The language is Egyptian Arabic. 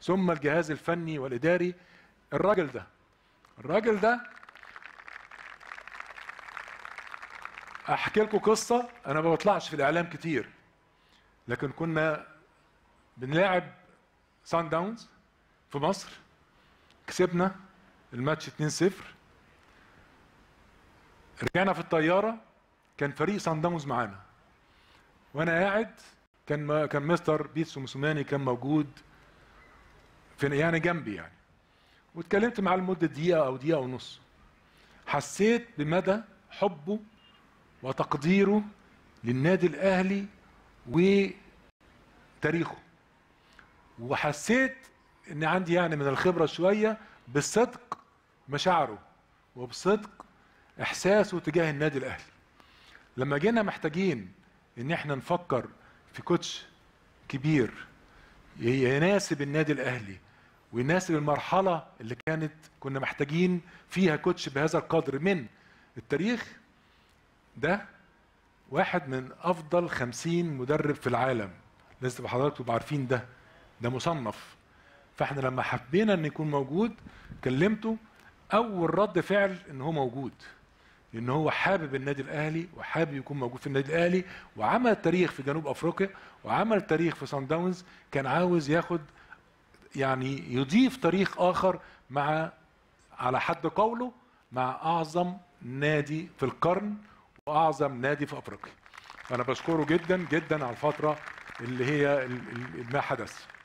ثم الجهاز الفني والاداري الراجل ده الراجل ده احكي لكم قصه انا ما بطلعش في الاعلام كتير لكن كنا بنلاعب سان داونز في مصر كسبنا الماتش 2-0 رجعنا في الطياره كان فريق سان داونز معانا وانا قاعد كان ما كان مستر بيتسو موسوماني كان موجود في يعني جنبي يعني واتكلمت معاه لمده دقيقه او دقيقه ونص حسيت بمدى حبه وتقديره للنادي الاهلي وتاريخه وحسيت ان عندي يعني من الخبره شويه بصدق مشاعره وبصدق احساسه تجاه النادي الاهلي لما جينا محتاجين ان احنا نفكر في كوتش كبير يناسب النادي الاهلي ويناسب المرحله اللي كانت كنا محتاجين فيها كوتش بهذا القدر من التاريخ ده واحد من افضل خمسين مدرب في العالم لازم تبقى حضراتكم تبقوا عارفين ده ده مصنف فاحنا لما حبينا ان يكون موجود كلمته اول رد فعل ان هو موجود لان هو حابب النادي الاهلي وحابب يكون موجود في النادي الاهلي وعمل تاريخ في جنوب افريقيا وعمل تاريخ في سان داونز كان عاوز ياخد يعني يضيف تاريخ اخر مع على حد قوله مع اعظم نادي في القرن واعظم نادي في افريقيا انا بشكره جدا جدا على الفتره اللي هي ال- ال- ما حدث